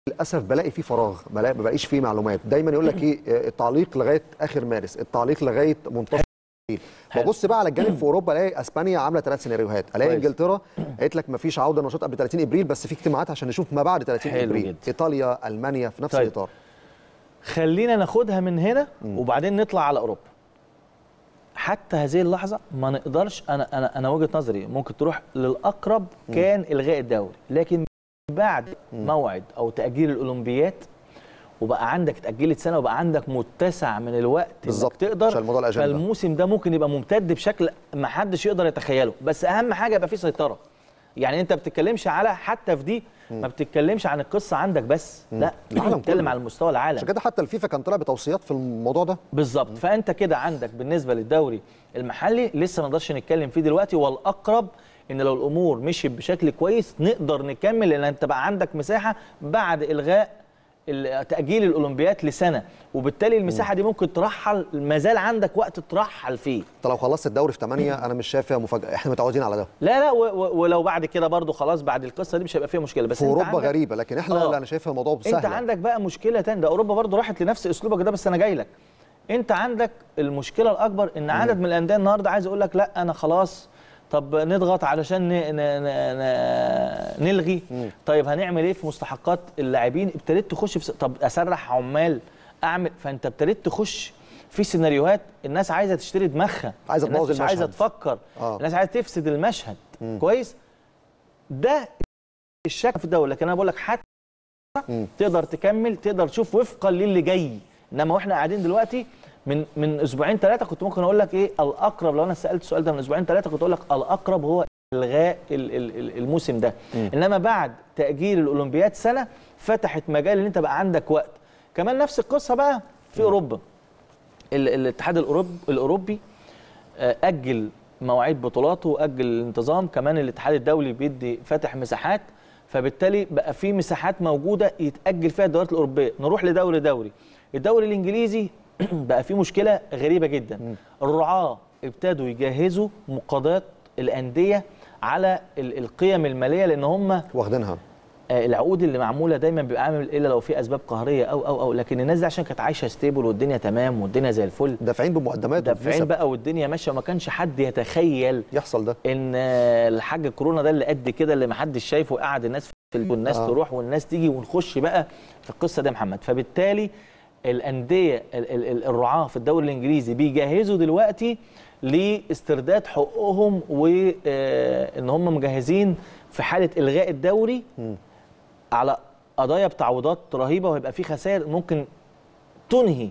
للاسف بلاقي فيه فراغ بلاقي ما بلاقيش فيه معلومات دايما يقول لك ايه آه، التعليق لغايه اخر مارس التعليق لغايه منتصف ابريل حلو. ببص بقى على الجانب في اوروبا الاقي اسبانيا عامله ثلاث سيناريوهات الاقي كويس. انجلترا قالت لك ما فيش عوده نشاط قبل 30 ابريل بس في اجتماعات عشان نشوف ما بعد 30 حلو ابريل جدا. ايطاليا المانيا في نفس طيب. الاطار خلينا ناخدها من هنا وبعدين نطلع على اوروبا حتى هذه اللحظه ما نقدرش انا انا انا وجهه نظري ممكن تروح للاقرب كان الغاء الدوري لكن بعد موعد او تاجيل الاولمبيات وبقى عندك اتاجلت سنه وبقى عندك متسع من الوقت انك بالظبط، تقدر عشان موضوع الأجندة. فالموسم ده ممكن يبقى ممتد بشكل ما حدش يقدر يتخيله بس اهم حاجه يبقى فيه سيطره يعني انت بتتكلمش على حتى في دي ما بتتكلمش عن القصه عندك بس لا العالم بتتكلم كله. على مستوى العالم عشان كده حتى الفيفا كان طلع بتوصيات في الموضوع ده بالظبط فانت كده عندك بالنسبه للدوري المحلي لسه ما نقدرش نتكلم فيه دلوقتي والاقرب ان لو الامور مشيت بشكل كويس نقدر نكمل لان انت بقى عندك مساحه بعد الغاء ال- تاجيل الاولمبيات لسنه وبالتالي المساحه دي ممكن ترحل ما زال عندك وقت ترحل فيه انت لو خلصت الدوري في 8 انا مش شايف فيها مفاجاه احنا متعودين على ده لا لا و- و- ولو بعد كده برضو خلاص بعد القصه دي مش هيبقى فيها مشكله بس في انت اوروبا عندك غريبه لكن احنا آه. لا انا شايفها الموضوع سهل انت عندك بقى مشكله تانية ده اوروبا برضو راحت لنفس اسلوبك ده بس انا جاي لك انت عندك المشكله الاكبر ان عدد من الانديه النهارده عايز اقول لك لا انا خلاص طب نضغط علشان ن... ن... ن... ن... نلغي طيب هنعمل ايه في مستحقات اللاعبين ابتديت تخش في س... طب اسرح عمال اعمل فانت ابتديت تخش في سيناريوهات الناس عايزه تشتري دماغها عايزة الناس تبوظ مش عايزه المشهد. تفكر آه. الناس عايزه تفسد المشهد كويس ده الشك في الدوله لكن انا بقول لك حتى مم. تقدر تكمل تقدر تشوف وفقا للي جاي انما واحنا قاعدين دلوقتي من من اسبوعين ثلاثه كنت ممكن اقول لك ايه الاقرب لو انا سالت السؤال ده من اسبوعين ثلاثه كنت اقول لك الاقرب هو الغاء ال- ال- ال- الموسم ده انما بعد تاجيل الاولمبياد سنه فتحت مجال ان انت بقى عندك وقت كمان نفس القصه بقى في اوروبا ال- الاتحاد الاوروبي الاوروبي آه، اجل مواعيد بطولاته واجل الانتظام كمان الاتحاد الدولي بيدي فاتح مساحات فبالتالي بقى في مساحات موجوده يتاجل فيها الدوريات الاوروبيه نروح لدوري دوري الدوري الانجليزي بقى فيه مشكله غريبه جدا الرعاه ابتدوا يجهزوا مقاضاه الانديه على ال- القيم الماليه لان هم واخدينها آه، العقود اللي معموله دايما بيبقى عامل الا لو في اسباب قهريه او او او لكن الناس دي عشان كانت عايشه ستيبل والدنيا تمام والدنيا زي الفل دافعين بمقدمات دافعين وبنسب. بقى والدنيا ماشيه وما كانش حد يتخيل يحصل ده ان آه، الحاج كورونا ده اللي قد كده اللي ما حدش شايفه قاعد الناس في ال- والناس آه. تروح والناس تيجي ونخش بقى في القصه دي يا محمد فبالتالي الانديه ال- ال- ال- الرعاه في الدوري الانجليزي بيجهزوا دلوقتي لاسترداد حقوقهم وان هم مجهزين في حاله الغاء الدوري على قضايا بتعويضات رهيبه وهيبقى في خسائر ممكن تنهي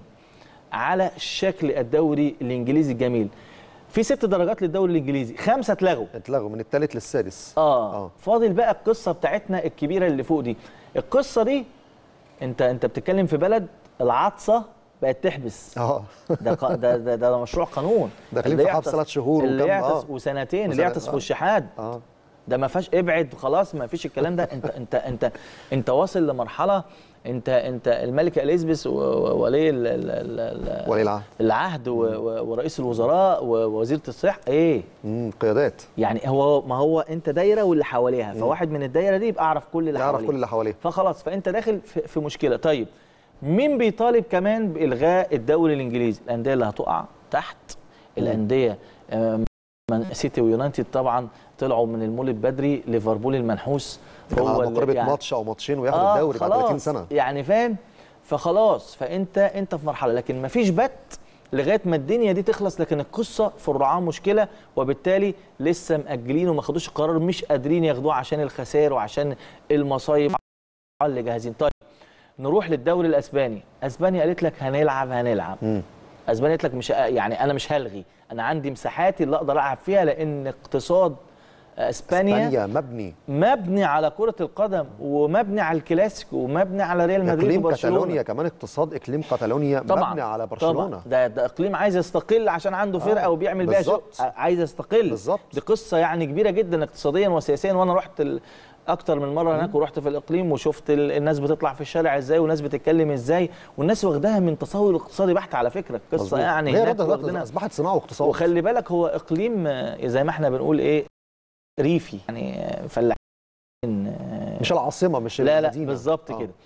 على شكل الدوري الانجليزي الجميل في ست درجات للدوري الانجليزي خمسه اتلغوا اتلغوا من الثالث للسادس آه. آه. اه فاضل بقى القصه بتاعتنا الكبيره اللي فوق دي القصه دي انت انت بتتكلم في بلد العطسه بقت تحبس اه ده ق- ده ده, ده مشروع قانون داخلين اللي في حبس يعطس- ثلاث شهور اللي وكم- يعطس آه. وسنتين اللي وسنة- يعطس آه. في الشحاد اه ده ما فيهاش ابعد خلاص ما فيش الكلام ده انت انت انت انت واصل لمرحله انت انت الملكه اليزابيث و- و- ولي ال- ال- ال- ال- ولي العهد العهد و- و- ورئيس الوزراء ووزيره الصحه ايه مم، قيادات يعني هو ما هو انت دايره واللي حواليها فواحد من الدايره دي يبقى اعرف كل اللي يعرف حواليه كل اللي حواليه فخلاص فانت داخل في, في مشكله طيب مين بيطالب كمان بالغاء الدوري الانجليزي الانديه اللي هتقع تحت الانديه آم، مان سيتي ويونايتد طبعا طلعوا من المولد بدري ليفربول المنحوس كان على اللي مقربة يعني- ماتش او ماتشين وياخد آه الدوري بعد 30 خلاص. سنه يعني فاهم فخلاص فانت انت في مرحله لكن مفيش بت لغايه ما الدنيا دي تخلص لكن القصه في الرعاه مشكله وبالتالي لسه مأجلين وما خدوش القرار مش قادرين ياخدوه عشان الخسائر وعشان المصايب اللي جاهزين طيب نروح للدوري الاسباني اسبانيا قالت لك هنلعب هنلعب مم. اسبانيا قالت لك مش يعني انا مش هلغي انا عندي مساحاتي اللي اقدر العب فيها لان اقتصاد اسبانيا, اسبانيا مبني مبني على كرة القدم ومبني على الكلاسيكو ومبني على ريال مدريد اقليم وبرشلونة كاتالونيا كمان اقتصاد اقليم كاتالونيا طبعا مبني على طبعا برشلونه ده, ده اقليم عايز يستقل عشان عنده فرقه آه، وبيعمل بيها شغل بالظبط. عايز يستقل بالظبط. دي قصه يعني كبيره جدا اقتصاديا وسياسيا وانا رحت ال... اكتر من مره هناك ورحت في الاقليم وشفت ال... الناس بتطلع في الشارع ازاي والناس بتتكلم ازاي والناس واخداها من تصور اقتصادي بحت على فكره قصه مظبوط. يعني هي هناك رد واخدينها اصبحت صناعه واقتصاد وخلي بالك هو اقليم آه، زي ما احنا بنقول ايه ريفي يعني آه، فلاحين آه، مش العاصمه مش لا لا المدينة. بالظبط آه. كده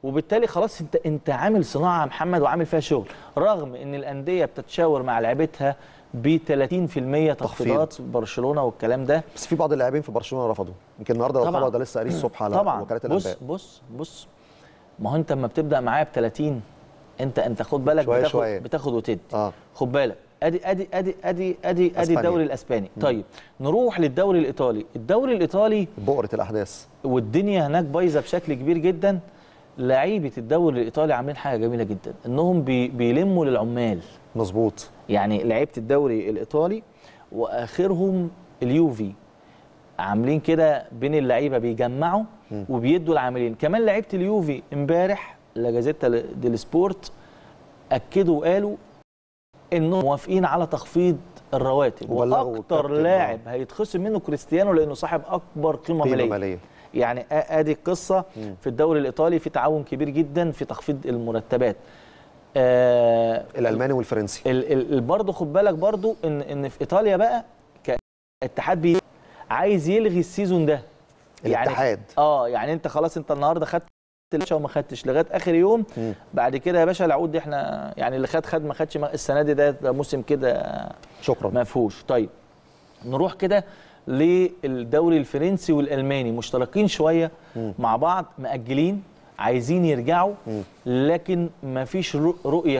وبالتالي خلاص انت انت عامل صناعه يا محمد وعامل فيها شغل رغم ان الانديه بتتشاور مع لعيبتها ب 30% تخفيضات برشلونه والكلام ده بس في بعض اللاعبين في برشلونه رفضوا يمكن النهارده طبعاً. الخبر ده لسه قاريه الصبح على طبعا وكالات بص الانباء بص بص ما هو انت لما بتبدا معايا ب 30 انت انت خد بالك شوية بتاخد شوية. بتاخد وتدي اه خد بالك ادي ادي ادي ادي ادي ادي أسبانيا. الدوري الاسباني طيب نروح للدوري الايطالي الدوري الايطالي بؤره الاحداث والدنيا هناك بايظه بشكل كبير جدا لعيبه الدوري الايطالي عاملين حاجه جميله جدا انهم بي بيلموا للعمال مظبوط يعني لعيبه الدوري الايطالي واخرهم اليوفي عاملين كده بين اللعيبه بيجمعوا وبيدوا العاملين كمان لعيبه اليوفي امبارح لا جازيتا ديل سبورت اكدوا وقالوا انهم موافقين على تخفيض الرواتب وبلغوا واكتر الكابتن، لاعب هيتخصم منه كريستيانو لانه صاحب اكبر قيمه, قيمه ماليه ماليه يعني آ- ادي القصه في الدوري الايطالي في تعاون كبير جدا في تخفيض المرتبات آه الالماني والفرنسي ال- ال- ال- برضه خد بالك برضه ان ان في ايطاليا بقى كاتحاد بي عايز يلغي السيزون ده الاتحاد. اه يعني انت خلاص انت النهارده خدت الباشا وما خدتش لغايه اخر يوم مم. بعد كده يا باشا العقود دي احنا يعني اللي خد خد ما خدش ما- السنه دي ده, ده موسم كده شكرا ما فيهوش طيب نروح كده للدوري الفرنسي والالماني مشتركين شويه مع بعض مأجلين عايزين يرجعوا لكن ما فيش رؤ- رؤيه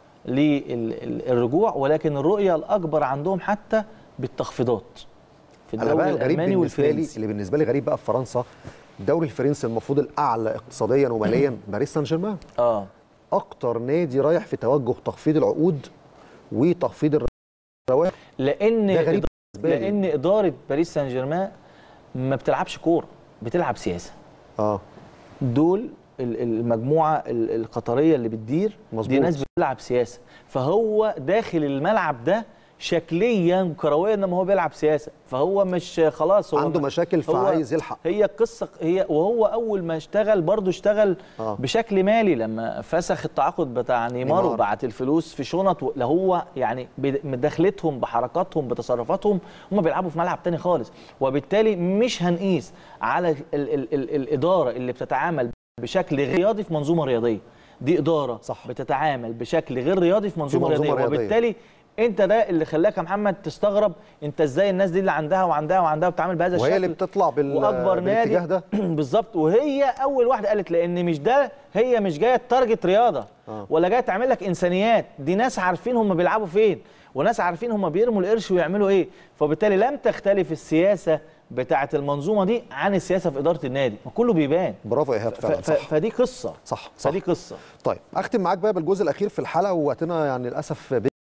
للرجوع ولكن الرؤيه الاكبر عندهم حتى بالتخفيضات في انا بقى الدوري الغريب الالماني بالنسبه لي والفرنسي اللي بالنسبه لي غريب بقى في فرنسا الدوري الفرنسي المفروض الاعلى اقتصاديا وماليا باريس سان جيرمان اه اكتر نادي رايح في توجه تخفيض العقود وتخفيض الرواتب لان ده غريب إد- بالنسبه لي لان اداره باريس سان جيرمان ما بتلعبش كوره بتلعب سياسه اه دول ال- المجموعه ال- القطريه اللي بتدير دي مظبوط. ناس بتلعب سياسه فهو داخل الملعب ده شكليا كرويا انما هو بيلعب سياسه فهو مش خلاص هو عنده م- مشاكل هو- فعايز يلحق هي القصه هي وهو اول ما اشتغل برضه اشتغل آه. بشكل مالي لما فسخ التعاقد بتاع نيمار نيمار. وبعت الفلوس في شنط اللي هو يعني بد- بدخلتهم بحركاتهم بتصرفاتهم هم بيلعبوا في ملعب تاني خالص وبالتالي مش هنقيس على ال ال ال الاداره اللي بتتعامل بشكل غير رياضي في منظومه رياضيه دي اداره صح. بتتعامل بشكل غير رياضي في منظومه, منظومة رياضيه رياضية. وبالتالي انت ده اللي خلاك يا محمد تستغرب انت ازاي الناس دي اللي عندها وعندها وعندها بتتعامل بهذا الشكل وهي اللي بتطلع بال... واكبر نادي بالاتجاه ده بالظبط وهي اول واحده قالت لان مش ده هي مش جايه تارجت رياضه آه. ولا جايه تعمل لك انسانيات دي ناس عارفين هم بيلعبوا فين وناس عارفين هم بيرموا القرش ويعملوا ايه فبالتالي لم تختلف السياسه بتاعه المنظومه دي عن السياسه في اداره النادي ما كله بيبان برافو ايهاب ف- فعلا ف- صح فدي قصه صح صح فدي قصه طيب اختم معاك بقى بالجزء الاخير في الحلقه ووقتنا يعني للاسف